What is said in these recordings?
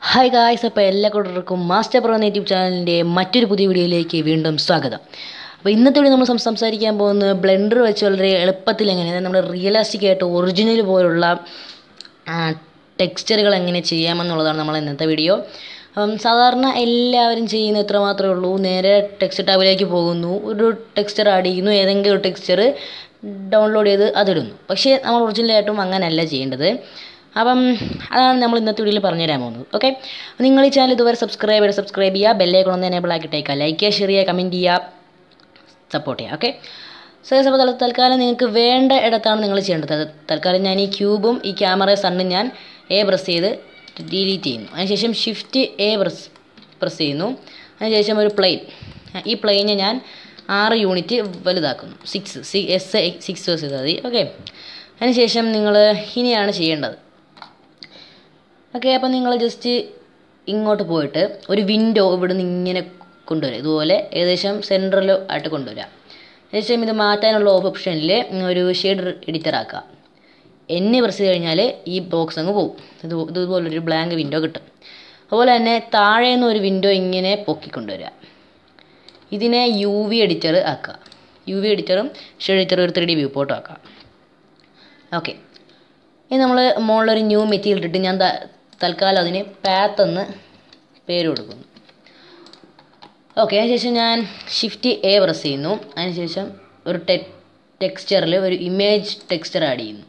hi guys അപ്പോൾ എല്ലാ കൂട്ടർക്കും മാസ്റ്റർ പ്രോ യൂട്യൂബ് ചാനലിൻ്റെ മറ്റൊരു പുതിയ വീഡിയോയിലേക്ക് വീണ്ടും സ്വാഗതം അപ്പോൾ ഇന്നത്തെ വീഡിയോ നമ്മൾ സം- സംസാരിക്കാൻ പോകുന്നത് ബ്ലെൻഡർ വെച്ച് വളരെ എളുപ്പത്തിൽ എങ്ങനെ അതായത് നമ്മുടെ റിയലിസ്റ്റിക് ആയിട്ട് ഒറിജിനൽ പോലുള്ള ടെക്സ്ചറുകൾ എങ്ങനെ ചെയ്യാമെന്നുള്ളതാണ് നമ്മൾ ഇന്നത്തെ വീഡിയോ അപ്പം സാധാരണ എല്ലാവരും ചെയ്യുന്ന ഇത്ര മാത്രമേ ഉള്ളൂ നേരെ ടെക്സ്റ്റ് ടാബിലേക്ക് പോകുന്നു ഒരു ടെക്സ്ചർ ആഡ് ചെയ്യുന്നു ഏതെങ്കിലും ഒരു ടെക്സ്ചർ ഡൗൺലോഡ് ചെയ്ത് അതിടുന്നു പക്ഷേ നമ്മൾ ഒറിജിനലായിട്ടും അങ്ങനെയല്ല ചെയ്യേണ്ടത് അപ്പം അതാണ് നമ്മൾ ഇന്നത്തെ വീഡിയോയിൽ പറഞ്ഞുതരാൻ പോകുന്നത് ഓക്കെ നിങ്ങൾ ഈ ചാനൽ ഇതുവരെ സബ്സ്ക്രൈബ് ചെയ്ത് സബ്സ്ക്രൈബ് ചെയ്യുക ബെല്ലേക്ക് ഒന്ന് എനേബിൾ ആക്കിയിട്ടേക്കുക ലൈക്ക് ചെയ്യുക ഷെയർ ചെയ്യുക കമൻറ്റ് ചെയ്യുക സപ്പോർട്ട് ചെയ്യുക ഓക്കെ സോ അപ്പോൾ തൽ- തൽക്കാലം നിങ്ങൾക്ക് വേണ്ട ഇടത്താണ് നിങ്ങൾ ചെയ്യേണ്ടത് അത് തൽക്കാലം ഞാൻ ഈ ക്യൂബും ഈ ക്യാമറ സണ്ണും ഞാൻ എ പ്രസ് ചെയ്ത് ഡിലീറ്റ് ചെയ്യുന്നു അതിനുശേഷം ഷിഫ്റ്റ് എ പ്രസ് പ്രസ് ചെയ്യുന്നു അതിനുശേഷം ഒരു പ്ലെയിൻ ഈ പ്ലെയിനെ ഞാൻ ആറ് യൂണിറ്റ് വലുതാക്കുന്നു six C S six press ചെയ്താൽ മതി ഓക്കെ അതിനുശേഷം നിങ്ങൾ ഇനിയാണ് ചെയ്യേണ്ടത് ഓക്കെ അപ്പോൾ നിങ്ങൾ ജസ്റ്റ് ഇങ്ങോട്ട് പോയിട്ട് ഒരു വിൻഡോ ഇവിടെ നിന്ന് ഇങ്ങനെ കൊണ്ടുവരിക ഇതുപോലെ ഏകദേശം സെൻട്രൽ ആയിട്ട് കൊണ്ടുവരിക ഏകദേശം ഇത് മാറ്റാനുള്ള ഓപ്ഷനിൽ ഒരു ഷെയ്ഡ് എഡിറ്റർ ആക്കുക എന്നെ പ്രസ് ചെയ്ത് കഴിഞ്ഞാൽ ഈ ബോക്സ് അങ്ങ് പോകും ഇത് ഇതുപോലൊരു ബ്ലാങ്ക് വിൻഡോ കിട്ടും അതുപോലെ തന്നെ താഴെ നിന്ന് ഒരു വിൻഡോ ഇങ്ങനെ പൊക്കിക്കൊണ്ടുവരിക ഇതിനെ യു വി എഡിറ്റർ ആക്കുക യു വി എഡിറ്ററും ഷെയ്ഡ് എഡിറ്ററും ഒരു ത്രീ ഡി വ്യൂ ഫോട്ടോ ആക്കുക ഓക്കെ ഇനി നമ്മൾ മുകളിലൊരു ന്യൂ മെറ്റീരിയൽ ഇട്ടിട്ട് ഞാൻ ത- തൽക്കാലം അതിന് പാത്ത് എന്ന് പേര് കൊടുക്കുന്നു ഓക്കെ അതിനുശേഷം ഞാൻ ഷിഫ്റ്റ് എ പ്രസ് ചെയ്യുന്നു അതിനുശേഷം ഒരു ടെ ടെക്സ്ചറിൽ ഒരു ഇമേജ് ടെക്സ്ചർ ആഡ് ചെയ്യുന്നു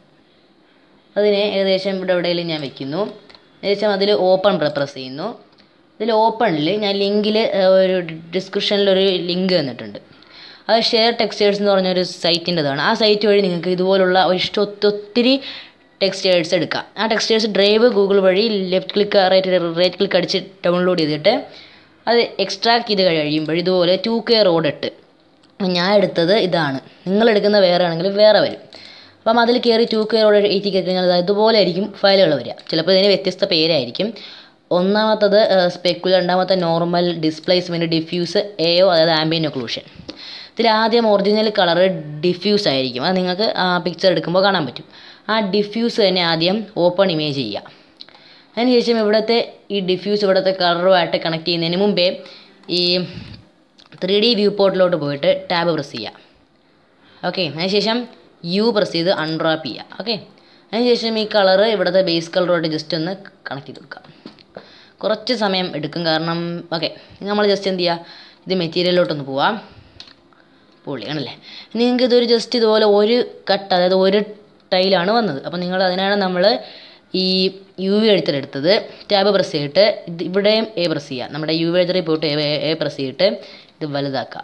അതിനെ ഏകദേശം ഇവിടെ എവിടെയെങ്കിലും ഞാൻ വെക്കുന്നു ഏകദേശം അതിൽ ഓപ്പൺ പ്രസ് ചെയ്യുന്നു ഇതിൽ ഓപ്പണിൽ ഞാൻ ലിങ്കിൽ ഒരു ഡിസ്ക്രിപ്ഷനിൽ ഒരു ലിങ്ക് തന്നിട്ടുണ്ട് അത് ഷെയർ ടെക്സ്റ്റേഴ്സ് എന്ന് പറഞ്ഞൊരു സൈറ്റിൻ്റെതാണ് ആ സൈറ്റ് വഴി നിങ്ങൾക്ക് ഇതുപോലുള്ള ഒരു ഇഷ്ടം ഒത്തി- ഒത്തിരി ടെക്സ്റ്റേഴ്സ് എടുക്കാം ആ ടെക്സ്റ്റേഴ്സ് ഡ്രൈവ് ഗൂഗിൾ വഴി left click right right click അടിച്ച് ഡൗൺലോഡ് ചെയ്തിട്ട് അത് എക്സ്ട്രാക്ട് ചെയ്ത് കഴിയുമ്പോൾ ഇതുപോലെ ടു കെ റോഡ് ഇട്ട് അപ്പം ഞാൻ എടുത്തത് ഇതാണ് നിങ്ങൾ എടുക്കുന്ന വേറെ ആണെങ്കിൽ വേറെ വരും അപ്പം അതിൽ കയറി ടു കെ റോഡ് എയ്റ്റി കഴിഞ്ഞാൽ അത് ഇതുപോലെ ആയിരിക്കും ഫയലുകൾ വരിക ചിലപ്പോൾ ഇതിന് വ്യത്യസ്ത പേരായിരിക്കും ഒന്നാമത്തത് സ്പെക്കുലർ രണ്ടാമത്തെ നോർമൽ ഡിസ്പ്ലേസ്മെൻറ്റ് ഡിഫ്യൂസ് എയോ അതായത് ആംബിയൻ ഒക്ലൂഷൻ ഇതിൽ ആദ്യം ഒറിജിനൽ കളർ ഡിഫ്യൂസ് ആയിരിക്കും അത് നിങ്ങൾക്ക് ആ പിക്ചർ എടുക്കുമ്പോൾ കാണാൻ പറ്റും ആ ഡിഫ്യൂസ് തന്നെ ആദ്യം ഓപ്പൺ ഇമേജ് ചെയ്യുക അതിനുശേഷം ഇവിടുത്തെ ഈ ഡിഫ്യൂസ് ഇവിടുത്തെ കളറുമായിട്ട് കണക്ട് ചെയ്യുന്നതിന് മുമ്പേ ഈ ത്രീ ഡി വ്യൂ പോർട്ടിലോട്ട് പോയിട്ട് ടാബ് പ്രസ് ചെയ്യുക ഓക്കെ അതിനുശേഷം യു പ്രസ് ചെയ്ത് അൺറാപ്പ് ചെയ്യുക ഓക്കെ അതിനുശേഷം ഈ കളറ് ഇവിടുത്തെ ബേസ് കളറുമായിട്ട് ജസ്റ്റ് ഒന്ന് കണക്ട് ചെയ്ത് കൊടുക്കുക കുറച്ച് സമയം എടുക്കും കാരണം ഓക്കെ നമ്മൾ ജസ്റ്റ് എന്ത് ചെയ്യുക ഇത് മെറ്റീരിയലിലോട്ടൊന്ന് പോവാം പൊളിയാണല്ലേ നിങ്ങൾക്ക് ഇതൊരു ജസ്റ്റ് ഇതുപോലെ ഒരു കട്ട് അതായത് ഒരു ടൈലാണ് വന്നത് അപ്പോൾ നിങ്ങൾ അതിനാണ് നമ്മൾ ഈ യു വി എഡിറ്റർ എടുത്തത് ടാബ് പ്രസ് ചെയ്തിട്ട് ഇത് ഇവിടെയും എ പ്രസ് ചെയ്യുക നമ്മുടെ യു വി എഡിറ്ററിൽ പോയിട്ട് എ- എ പ്രസ് ചെയ്തിട്ട് ഇത് വലുതാക്കുക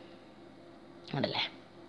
ഉണ്ടല്ലേ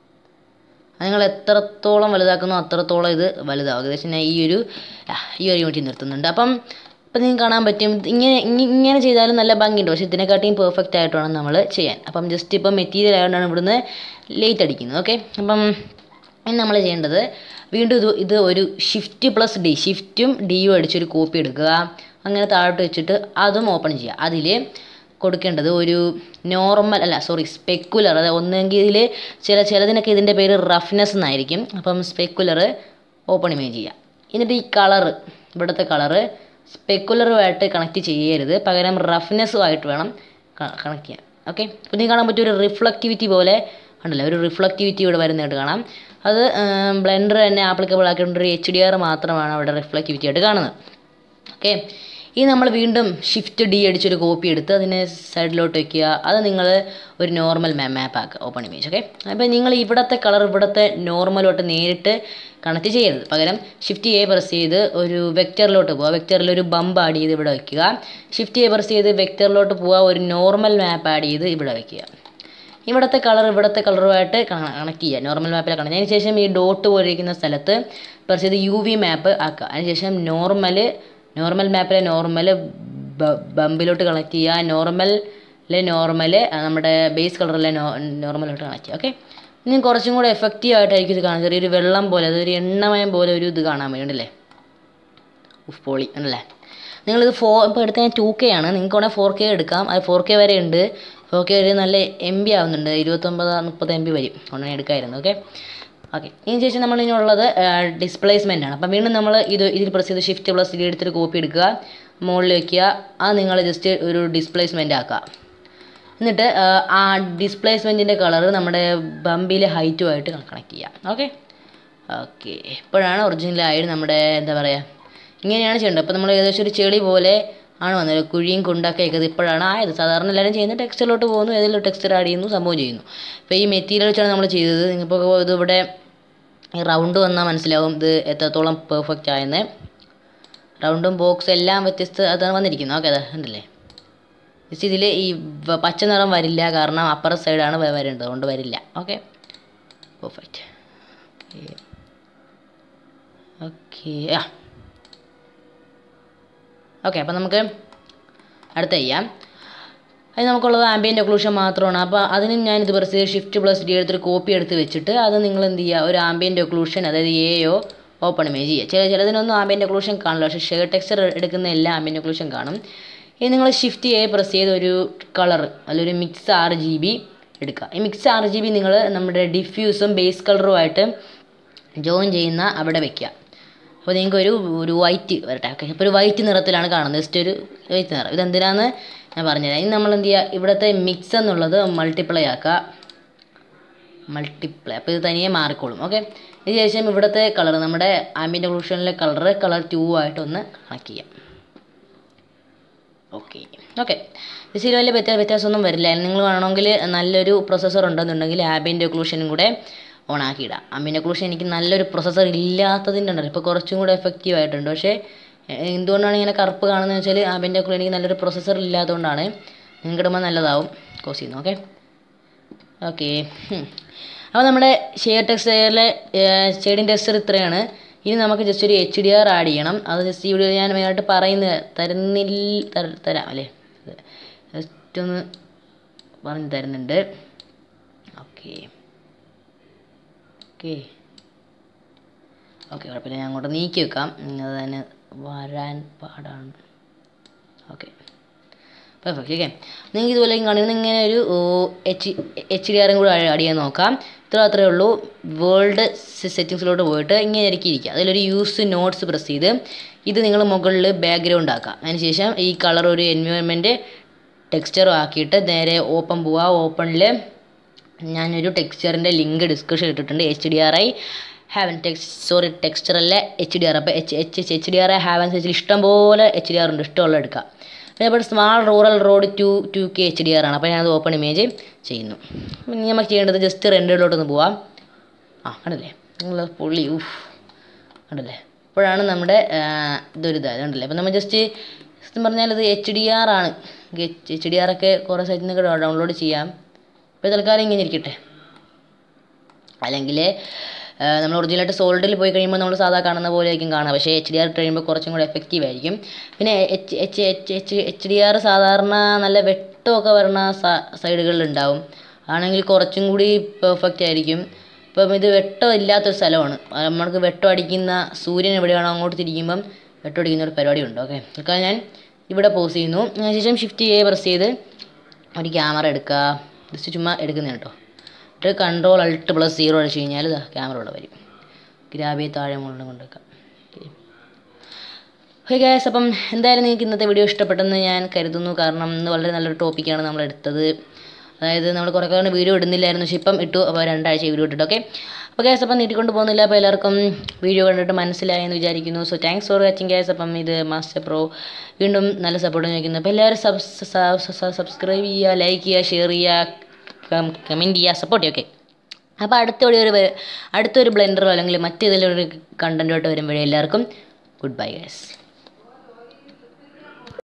അത് നിങ്ങൾ എത്രത്തോളം വലുതാക്കുന്നോ അത്രത്തോളം ഇത് വലുതാവും ഏകദേശം ഞാൻ ഈ ഒരു ആ, ഈ ഒരു യൂണിറ്റ് നിർത്തുന്നുണ്ട് അപ്പം ഇപ്പം നിങ്ങൾക്ക് കാണാൻ പറ്റും ഇത് ഇങ്ങനെ ഇങ്ങ- ഇങ്ങനെ ചെയ്താലും നല്ല ഭംഗിയുണ്ട് പക്ഷേ ഇതിനെക്കാട്ടിയും പെർഫെക്റ്റ് ആയിട്ട് വേണം നമ്മൾ ചെയ്യാൻ അപ്പം ജസ്റ്റ് ഇപ്പം മെറ്റീരിയൽ ആയതുകൊണ്ടാണ് ഇവിടുന്ന് ലേറ്റ് അടിക്കുന്നത് ഓക്കെ അപ്പം ഇനി നമ്മൾ ചെയ്യേണ്ടത് വീണ്ടും ഇത് ഇത് ഒരു ഷിഫ്റ്റ് പ്ലസ് ഡി ഷിഫ്റ്റും ഡിയും അടിച്ചൊരു കോപ്പി എടുക്കുക അങ്ങനെ താഴോട്ട് വെച്ചിട്ട് അതും ഓപ്പൺ ചെയ്യുക അതിൽ കൊടുക്കേണ്ടത് ഒരു നോർമൽ അല്ല സോറി സ്പെക്കുലർ അതായത് ഒന്നെങ്കിൽ ഇതിൽ ചില ചിലതിനൊക്കെ ഇതിൻ്റെ പേര് റഫ്നെസ് എന്നായിരിക്കും അപ്പം സ്പെക്കുലർ ഓപ്പൺ ഇമേജ് ചെയ്യുക എന്നിട്ട് ഈ കളറ് ഇവിടുത്തെ കളറ് സ്പെക്കുലറുമായിട്ട് കണക്ട് ചെയ്യരുത് പകരം റഫ്നെസ്സുമായിട്ട് വേണം കണക്ട് ചെയ്യാൻ ഓക്കെ അപ്പോൾ നിങ്ങൾക്ക് കാണാൻ പറ്റിയ ഒരു റിഫ്ലക്റ്റിവിറ്റി പോലെ ഉണ്ടല്ലോ ഒരു റിഫ്ലക്റ്റിവിറ്റി ഇവിടെ വരുന്നതായിട്ട് കാണാം അത് ബ്ലെൻഡർ തന്നെ ആപ്ലിക്കബിൾ ആക്കിയിട്ട് ഒരു എച്ച് ഡി ആർ മാത്രമാണ് അവിടെ റിഫ്ലക്റ്റിവിറ്റി ആയിട്ട് കാണുന്നത് ഓക്കെ ഈ നമ്മൾ വീണ്ടും ഷിഫ്റ്റ് ഡി അടിച്ചൊരു കോപ്പി എടുത്ത് അതിനെ സൈഡിലോട്ട് വെക്കുക അത് നിങ്ങൾ ഒരു നോർമൽ മാ മാപ്പ് ആക്കുക ഓപ്പൺ ഇമേജ് ഓക്കെ അപ്പോൾ നിങ്ങൾ ഇവിടുത്തെ കളർ ഇവിടുത്തെ നോർമലോട്ട് നേരിട്ട് കണക്ട് ചെയ്യരുത് പകരം ഷിഫ്റ്റ് എ പ്രസ് ചെയ്ത് ഒരു വെക്റ്ററിലോട്ട് പോവുക വെക്റ്ററിൽ ഒരു ബമ്പ് ആഡ് ചെയ്ത് ഇവിടെ വയ്ക്കുക ഷിഫ്റ്റ് എ പ്രസ് ചെയ്ത് വെക്റ്ററിലോട്ട് പോവുക ഒരു നോർമൽ മാപ്പ് ആഡ് ചെയ്ത് ഇവിടെ വയ്ക്കുക ഇവിടുത്തെ കളർ ഇവിടുത്തെ കളറുമായിട്ട് കണക്ട് ചെയ്യുക നോർമൽ മാപ്പിൽ കണക്ട് അതിന് ശേഷം ഈ ഡോട്ട് പോലെ ഇരിക്കുന്ന സ്ഥലത്ത് പ്രസ് ചെയ്ത് യു വി മാപ്പ് ആക്കുക അതിനുശേഷം നോർമൽ നോർമൽ മാപ്പിലെ നോർമൽ ബമ്പിലോട്ട് കണക്ട് ചെയ്യുക നോർമലിലെ നോർമൽ നമ്മുടെ ബേസ് കളറിലെ നോ നോർമലോട്ട് കണക്ട് ചെയ്യുക ഓക്കെ ഇനി കുറച്ചും കൂടെ എഫക്റ്റീവ് ആയിട്ടായിരിക്കും ഇത് കാണാൻ ചെറിയൊരു വെള്ളം പോലെ അതൊരു എണ്ണമയം പോലെ ഒരു ഇത് കാണാൻ വേണ്ടിയല്ലേ ഉഫ് പൊളി ആണല്ലേ നിങ്ങളിത് ഫോ ഇപ്പോൾ എടുത്ത ടു കെ ആണ് നിങ്ങൾക്ക് വേണമെങ്കിൽ ഫോർ കെ എടുക്കാം അത് ഫോർ കെ വരെ ഉണ്ട് ഫോർ കെ വരെ നല്ല എം ബി ആവുന്നുണ്ട് ഇരുപത്തൊമ്പത് മുപ്പത് എം ബി വരും ഉടനെ എടുക്കാമായിരുന്നു ഓക്കെ ഓക്കെ ഇതിന് ശേഷം നമ്മൾ ഇനി ഉള്ളത് ഡിസ്പ്ലേസ്മെൻ്റ് ആണ് അപ്പം വീണ്ടും നമ്മൾ ഇത് ഇതിൽ പ്രസ് ചെയ്ത് ഷിഫ്റ്റ് പ്ലസ് ഡി എടുത്തിട്ട് കോപ്പി എടുക്കുക മുകളിൽ വെക്കുക അത് നിങ്ങൾ ജസ്റ്റ് ഒരു ഡിസ്പ്ലേസ്മെൻ്റ് ആക്കുക എന്നിട്ട് ആ, ആ ഡിസ്പ്ലേസ്മെൻറ്റിൻ്റെ കളർ നമ്മുടെ ബമ്പിലെ ഹൈറ്റുമായിട്ട് കണക്ട് ചെയ്യുക ഓക്കെ ഓക്കെ ഇപ്പോഴാണ് ഒറിജിനലായിട്ട് നമ്മുടെ എന്താ പറയുക ഇങ്ങനെയാണ് ചെയ്യേണ്ടത് അപ്പോൾ നമ്മൾ ഏകദേശം ഒരു ചെളി പോലെ ആണ് വന്നത് കുഴിയും കുണ്ടൊക്കെ ഒക്കെ ഇപ്പോഴാണ് ആയത് സാധാരണ എല്ലാവരും ചെയ്യുന്നത് ടെക്സ്ചറിലോട്ട് പോകുന്നു ഏതെങ്കിലും ടെക്സ്ചർ ആഡ് ചെയ്യുന്നു സംഭവം ചെയ്യുന്നു അപ്പോൾ ഈ മെറ്റീരിയൽ വെച്ചാണ് നമ്മൾ ചെയ്തത് ഇപ്പോൾ ഇത് ഇവിടെ ഈ റൗണ്ട് വന്നാൽ മനസ്സിലാവും ഇത് എത്രത്തോളം പെർഫെക്റ്റ് ആയെന്ന് റൗണ്ടും ബോക്സ് എല്ലാം വ്യത്യസ്ത അതാണ് വന്നിരിക്കുന്നത് ഓക്കെ അതെ ഉണ്ടല്ലേ ജസ്റ്റ് ഇതിൽ ഈ വ- പച്ച നിറം വരില്ല കാരണം അപ്പർ സൈഡാണ് വരേണ്ടത് അതുകൊണ്ട് വരില്ല ഓക്കെ പെർഫെക്റ്റ് ഓക്കെ ആ ഓക്കെ അപ്പം നമുക്ക് അടുത്ത ചെയ്യാം അത് നമുക്കുള്ളത് ആംബിയൻ്റ് ഒക്ലൂഷൻ മാത്രമാണ് അപ്പോൾ അതിന് ഞാൻ ഇത് പ്രസ് ഷിഫ്റ്റ് പ്ലസ് ഡി എടുത്തൊരു കോപ്പി എടുത്ത് വെച്ചിട്ട് അത് നിങ്ങൾ എന്ത് ചെയ്യുക ഒരു ആംബിയൻ്റ് ഒക്ലൂഷൻ അതായത് എയോ ഓപ്പൺ ഇമേജ് ചെയ്യുക ചില ചിലതിനൊന്നും ആംബിയൻ്റ് ഒക്ലൂഷൻ കാണില്ല പക്ഷേ ഷെയർ ടെക്സ്ചർ എടുക്കുന്ന എല്ലാ ആംബിയൻ്റ് ഒക്ലൂഷൻ കാണും ഇനി നിങ്ങൾ ഷിഫ്റ്റ് എ പ്രസ് ചെയ്ത് ഒരു കളർ അല്ലെങ്കിൽ ഒരു മിക്സ് ആറ് ജി ബി എടുക്കുക ഈ മിക്സ് ആറ് ജി ബി നിങ്ങൾ നമ്മുടെ ഡിഫ്യൂസും ബേസ് കളറുമായിട്ട് ജോയിൻ ചെയ്യുന്ന അവിടെ വെക്കുക അപ്പോൾ നിങ്ങൾക്ക് ഒരു ഒരു വൈറ്റ് വരട്ടെ ഓക്കെ ഇപ്പോൾ ഒരു വൈറ്റ് നിറത്തിലാണ് കാണുന്നത് ജസ്റ്റ് ഒരു വൈറ്റ് നിറം ഇതെന്തിനാന്ന് ഞാൻ പറഞ്ഞുതരാം ഇനി നമ്മൾ എന്ത് ചെയ്യുക ഇവിടുത്തെ മിക്സ് എന്നുള്ളത് മൾട്ടിപ്ലൈ ആക്കുക മൾട്ടിപ്ലൈ അപ്പോൾ ഇത് തനിയെ മാറിക്കോളും ഓക്കെ ഇതിന് ശേഷം ഇവിടുത്തെ കളർ നമ്മുടെ ആംബിയൻ്റ് ഒക്ലൂഷനിലെ കളർ കളർ ടു ആയിട്ട് ഒന്ന് കണക്ട് ചെയ്യാം ഓക്കെ ഓക്കെ ഇതിൽ വലിയ വ്യത്യാ വ്യത്യാസമൊന്നും വരില്ല നിങ്ങൾ വേണമെങ്കിൽ നല്ലൊരു പ്രൊസസ്സർ ഉണ്ടെന്നുണ്ടെങ്കിൽ ആബിൻ്റെ ഒക്ലൂഷനും കൂടെ ഓൺ ആക്കിയിടാം ആംബിൻ്റെ ഒക്ലൂഷൻ എനിക്ക് നല്ലൊരു പ്രൊസസ്സർ ഇല്ലാത്തതിൻ്റെ ഉണ്ടല്ലോ ഇപ്പോൾ കുറച്ചും കൂടെ എഫക്റ്റീവ് ആയിട്ടുണ്ട് പക്ഷേ എ- എന്തുകൊണ്ടാണ് ഇങ്ങനെ കറുപ്പ് കാണുന്നത് വെച്ചാൽ ആബിൻ്റെ ഒക്ലൂഷൻ എനിക്ക് നല്ലൊരു പ്രൊസസ്സർ ഇല്ലാത്തതുകൊണ്ടാണ് നിങ്ങൾക്ക് ഇടുമ്പോൾ നല്ലതാവും കോസ് ചെയ്യുന്നു ഓക്കെ ഓക്കെ അപ്പോൾ നമ്മുടെ ഷെയർ ടെക്സ്റ്ററിലെ ഷെയ്ഡിങ് ടെക്സ്റ്റർ ഇത്രയാണ് ഇനി നമുക്ക് ജസ്റ്റ് ഒരു എച്ച് ഡി ആർ ആഡ് ചെയ്യണം അത് ജസ്റ്റ് ഈ വീഡിയോ ഞാൻ മെയിനായിട്ട് പറയുന്ന തരുന്നില്ല തര- തരാം അല്ലേ ജസ്റ്റ് ഒന്ന് പറഞ്ഞു തരുന്നുണ്ട് ഓക്കെ ഓക്കെ ഓക്കെ കുഴപ്പമില്ല ഞാൻ അങ്ങോട്ട് നീക്കി വെക്കാം ഉം, അത് തന്നെ വരാൻ പാടാണ് ഓക്കെ പെർഫെക്റ്റ് ഓക്കെ നിങ്ങൾക്ക് ഇതുപോലെ കാണിക്കുന്ന ഇങ്ങനെ ഒരു എച്ച് എച്ച് ഡി ആറും കൂടെ ആഡ് ചെയ്യാൻ നോക്കാം ഇത്ര അത്രേ ഉള്ളൂ വേൾഡ് സെറ്റിങ്സിലോട്ട് പോയിട്ട് ഇങ്ങനെ ഇറക്കി ഇരിക്കുക അതിലൊരു യൂസ് നോട്ട്സ് പ്രസ് ചെയ്ത് ഇത് നിങ്ങൾ മുകളിൽ ബാക്ക്ഗ്രൗണ്ട് ആക്കാം അതിനുശേഷം ഈ കളർ ഒരു എൻവയോൺമെൻറ്റ് ടെക്സ്ചറും ആക്കിയിട്ട് നേരെ ഓപ്പൺ പോവുക ഓപ്പണിൽ ഞാനൊരു ടെക്സ്ചറിൻ്റെ ലിങ്ക് ഡിസ്ക്രിപ്ഷൻ ഇട്ടിട്ടുണ്ട് H D R I haven tex sorry texture അല്ല എച്ച് ഡി ആർ അപ്പോൾ H H H D R I haven സെച്ചിൽ ഇഷ്ടം പോലെ എച്ച് ഡി ആർ ഉണ്ട് ഇഷ്ടമുള്ള എടുക്കാം പിന്നെ ഇവിടെ small rural road two two K H D R ആണ് അപ്പോൾ ഞാനത് ഓപ്പൺ ഇമേജ് ചെയ്യുന്നു ഇനി നമുക്ക് ചെയ്യേണ്ടത് ജസ്റ്റ് റെൻഡറിലോട്ടൊന്ന് പോവാം ആ കണ്ടല്ലേ നിങ്ങൾ പുള്ളി ഊഫ് കണ്ടല്ലേ ഇപ്പോഴാണ് നമ്മുടെ ആ, ഇതൊരു ഇതായത് കണ്ടല്ലേ അപ്പോൾ നമ്മൾ ജസ്റ്റ് സത്യം പറഞ്ഞാൽ ഇത് എച്ച് ഡി ആർ ആണ് എച്ച് ഡി ആർ ഒക്കെ കുറേ സൈറ്റിൽ നിന്നൊക്കെ ഡൗൺലോഡ് ചെയ്യാം ഇപ്പോൾ തൽക്കാലം ഇങ്ങനെ ഇരിക്കട്ടെ അല്ലെങ്കിൽ നമ്മൾ ഒറിജിനലായിട്ട് സോൾഡിൽ പോയി കഴിയുമ്പോൾ നമ്മൾ സാധാ കാണുന്ന പോലെ ആയിരിക്കും കാണുക പക്ഷേ എച്ച് ഡി ആർ കഴിയുമ്പോൾ കുറച്ചും കൂടെ എഫക്റ്റീവ് ആയിരിക്കും പിന്നെ H H H H H D R സാധാരണ നല്ല വെട്ടമൊക്കെ വരുന്ന സൈഡുകളിൽ ഉണ്ടാവും ആണെങ്കിൽ കുറച്ചും കൂടി പെർഫെക്റ്റ് ആയിരിക്കും ഇപ്പം ഇത് വെട്ടം ഇല്ലാത്തൊരു സ്ഥലമാണ് ആ, നമ്മൾക്ക് വെട്ടം അടിക്കുന്ന സൂര്യൻ എവിടെയാണോ അങ്ങോട്ട് തിരിക്കുമ്പം വെട്ടം അടിക്കുന്ന ഒരു പരിപാടി ഉണ്ട് ഓക്കെ തൽക്കാലം ഞാൻ ഇവിടെ പോസ് ചെയ്യുന്നു അതിനുശേഷം ഷിഫ്റ്റ് ചെയ്യേ പ്രസ് ചെയ്ത് ഒരു ക്യാമറ എടുക്കുക ജസ്റ്റ് ചുമ്മാ എടുക്കുന്ന കേട്ടോ എന്നിട്ട് കൺട്രോൾ അൾട്ട് പ്ലസ് സീറോ അടിച്ച് കഴിഞ്ഞാൽ ഇതാ ക്യാമറ ഇവിടെ വരും ഗ്രാബി താഴെ മുകളിൽ കൊണ്ടുവെക്കാം ഓക്കെ ഗാസ് അപ്പം എന്തായാലും നിങ്ങൾക്ക് ഇന്നത്തെ വീഡിയോ ഇഷ്ടപ്പെട്ടെന്ന് ഞാൻ കരുതുന്നു കാരണം ഇന്ന് വളരെ നല്ലൊരു ടോപ്പിക്കാണ് നമ്മൾ എടുത്തത് അതായത് നമ്മൾ കുറേ കാലം വീഡിയോ ഇടുന്നില്ലായിരുന്നു പക്ഷേ ഇപ്പം ഇട്ടു അപ്പോൾ രണ്ടാഴ്ച വീഡിയോ ഇട്ടിട്ട് ഓക്കെ അപ്പോൾ ഗ്യാസ് അപ്പം നീട്ടിക്കൊണ്ട് പോകുന്നില്ല അപ്പോൾ എല്ലാവർക്കും വീഡിയോ കണ്ടിട്ട് മനസ്സിലായെന്ന് വിചാരിക്കുന്നു so thanks for watching guys അപ്പം ഇത് മാസ്റ്റർ പ്രോ വീണ്ടും നല്ല സപ്പോർട്ട് ചോദിക്കുന്നു അപ്പോൾ എല്ലാവരും സബ് സബ്സ്ക്രൈബ് ചെയ്യുക ലൈക്ക് ചെയ്യുക ഷെയർ ചെയ്യുക കമൻറ്റ് ചെയ്യുക സപ്പോർട്ട് ചെയ്യുക ഓക്കെ അപ്പോൾ അടുത്ത ഒരു ഒരു അടുത്തൊരു ബ്ലെൻഡറോ അല്ലെങ്കിൽ മറ്റേതെങ്കിലും ഒരു കണ്ടൻറ്റോട്ട് വരുമ്പോഴേ എല്ലാവർക്കും ഗുഡ് ബൈ ഗൈസ്